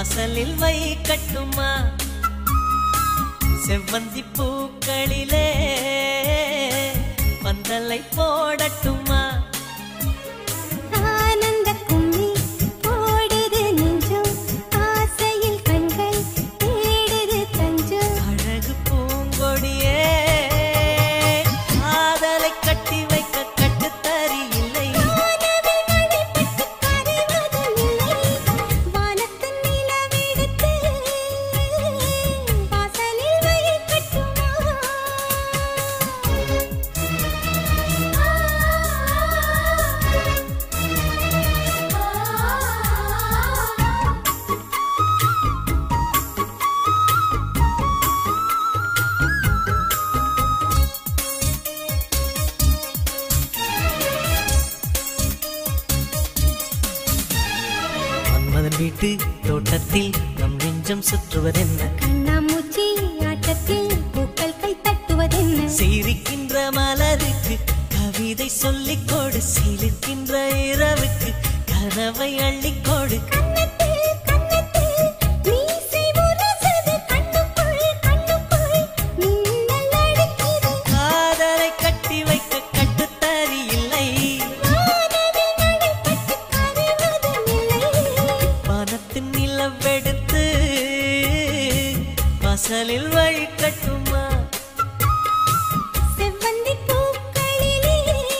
வாசலில் வை கட்டுமா செவ்வந்தி பூக்களிலே பந்தலை போடட்டுமா ஆனந்த கும்மி போடுது நெஞ்சம் ஆசையில் கண்கள் தேடுது தஞ்சம் அழகு பூங்கொடியே காதலை கட்டி வைக்க கட்டுத்தறி இல்லை வானவில் மழைப்பட்டு கரைவதும் இல்லை வானத்தின் நிலவெடுத்து வாசலில் வை கட்டுமா மன்மதன் வீட்டு தோட்டத்தில் நம் நெஞ்சம் சுற்றுவதென்ன கண்ணாமூச்சி ஆட்டத்தில் பூக்கள் கை தட்டுவதென்ன சிரிக்கின்ற மலருக்கு கவிதை சொல்லிக் கொடு சிலிர்க்கின்ற இரவுக்கு கனவை அள்ளிக் கொடு கன்னத்தில் கன்னத்தில் மீசை உரசுது கண்ணுக்குள் கண்ணுக்குள் மின்னல் அடிக்குது காதலை கட்டி வைக்க கட்டுத்தறி இல்லை வானவில் மழைப்பட்டு கரைவதும் இல்லை வானத்தின் நிலவெடுத்து வாசலில் வழி கட்டுமா செவ்வந்தி பூக்களிலே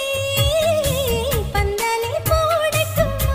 பந்தலை போடட்டுமா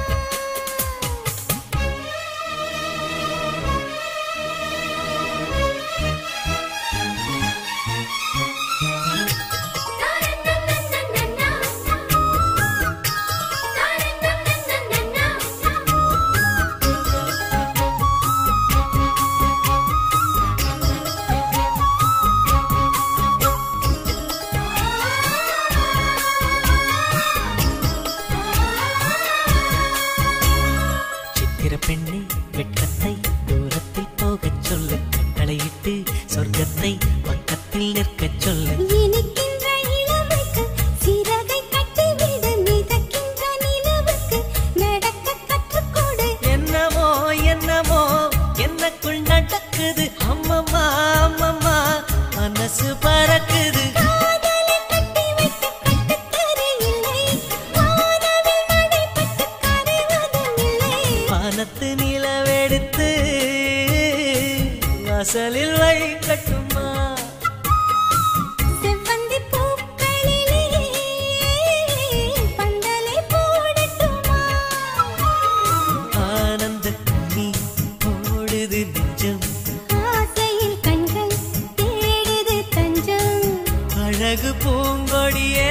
சித்திர பெண்ணை வெட்கத்தை தூரத்தில் போகச் சொல்லு கட்டளையிட்டு சொர்க்கத்தை பக்கத்தில் நிற்கச் சொல்லு இனிக்கின்ற இளமைக்கு சிறகை கட்டிவிடு மிதக்கின்ற நிலவுக்கு நடக்க கற்றுக்கொடு என்னமோ என்னமோ என்னக்குள் நடக்குது அம்மம்மா அம்மம்மா மனசு பறக்குது காதலை கட்டி வைக்க கட்டுத்தறி இல்லை வானவில் மழைப்பட்டு கரைவதும் இல்லை வானத்து நிலவெடுத்து வாசலில் வழி கட்டுமா செவ்வந்தி பூக்களிலே பந்தலை போடட்டுமா ஆனந்த கும்மி ஓடுது நெஞ்சம் ஆசையில் கண்கள் தேடுது தஞ்சம் அழகு பூங்கொடியே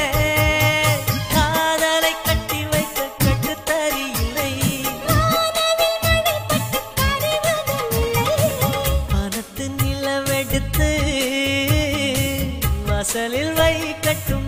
காதலை கட்டி வைக்க கட்டுத்தறி இல்லை வானவில் மழைப்பட்டு கரைவதும் இல்லை வானத்து நிலவெடுத்து வாசலில் வை கட்டும்